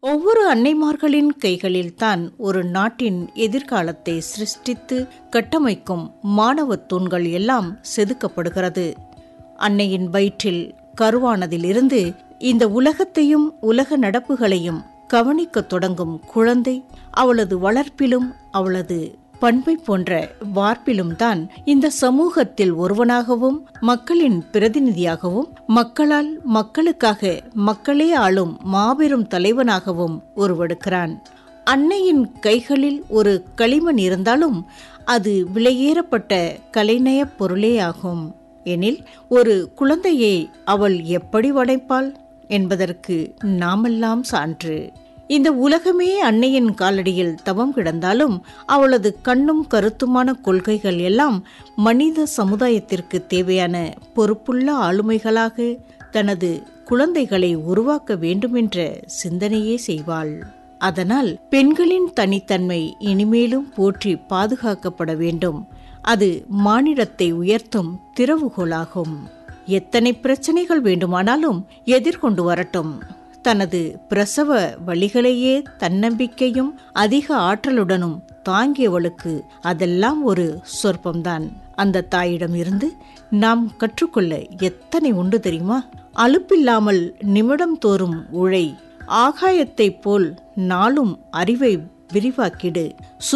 ஒவ்வொரு அன்னைமார்களின் கைகளில்தான் ஒரு நாட்டின் எதிர்காலத்தை சிருஷ்டித்து கட்டமைக்கும் மாணவத் தூண்கள் எல்லாம் செதுக்கப்படுகிறது அன்னையின் வயிற்றில் கருவானதிலிருந்து இந்த உலகத்தையும் உலக நடப்புகளையும் கவனிக்கத் தொடங்கும் குழந்தை அவளது வளர்ப்பிலும் அவளது பண்பை போன்ற வார்ப்பிலும் தான் இந்த சமூகத்தில் ஒருவனாகவும் மக்களின் பிரதிநிதியாகவும் மக்களால் மக்களுக்காக மக்களே ஆளும் மாபெரும் தலைவனாகவும் உருவெடுக்கிறான் அன்னையின் கைகளில் ஒரு களிமண் இருந்தாலும் அது விலையேறப்பட்ட கலைநயப் பொருளே ஆகும் எனில் ஒரு குழந்தையை அவள் எப்படி வளைப்பாள் என்பதற்கு நாமெல்லாம் சான்று இந்த உலகமே அன்னையின் காலடியில் தவம் கிடந்தாலும் அவளது கண்ணும் கருத்துமான கொள்கைகள் எல்லாம் மனித சமுதாயத்திற்கு தேவையான பொறுப்புள்ள ஆளுமைகளாக தனது குழந்தைகளை உருவாக்க வேண்டுமென்ற சிந்தனையே செய்வாள் அதனால் பெண்களின் தனித்தன்மை இனிமேலும் போற்றி பாதுகாக்கப்பட வேண்டும் அது மானிடத்தை உயர்த்தும் திறவுகோலாகும் எத்தனை பிரச்சனைகள் வேண்டுமானாலும் எதிர்கொண்டு வரட்டும் தனது பிரசவ வழிகளையே தன்னம்பிக்கையும் அதிக ஆற்றலுடனும் தாங்கியவளுக்கு அதெல்லாம் ஒரு சொற்பம்தான் அந்த தாயிடம் இருந்து நாம் கற்றுக்கொள்ள எத்தனை உண்டு தெரியுமா அலுப்பில்லாமல் நிமிடம் தோறும் உழை ஆகாயத்தைப் போல் நாளும் அறிவை விரிவாக்கிடு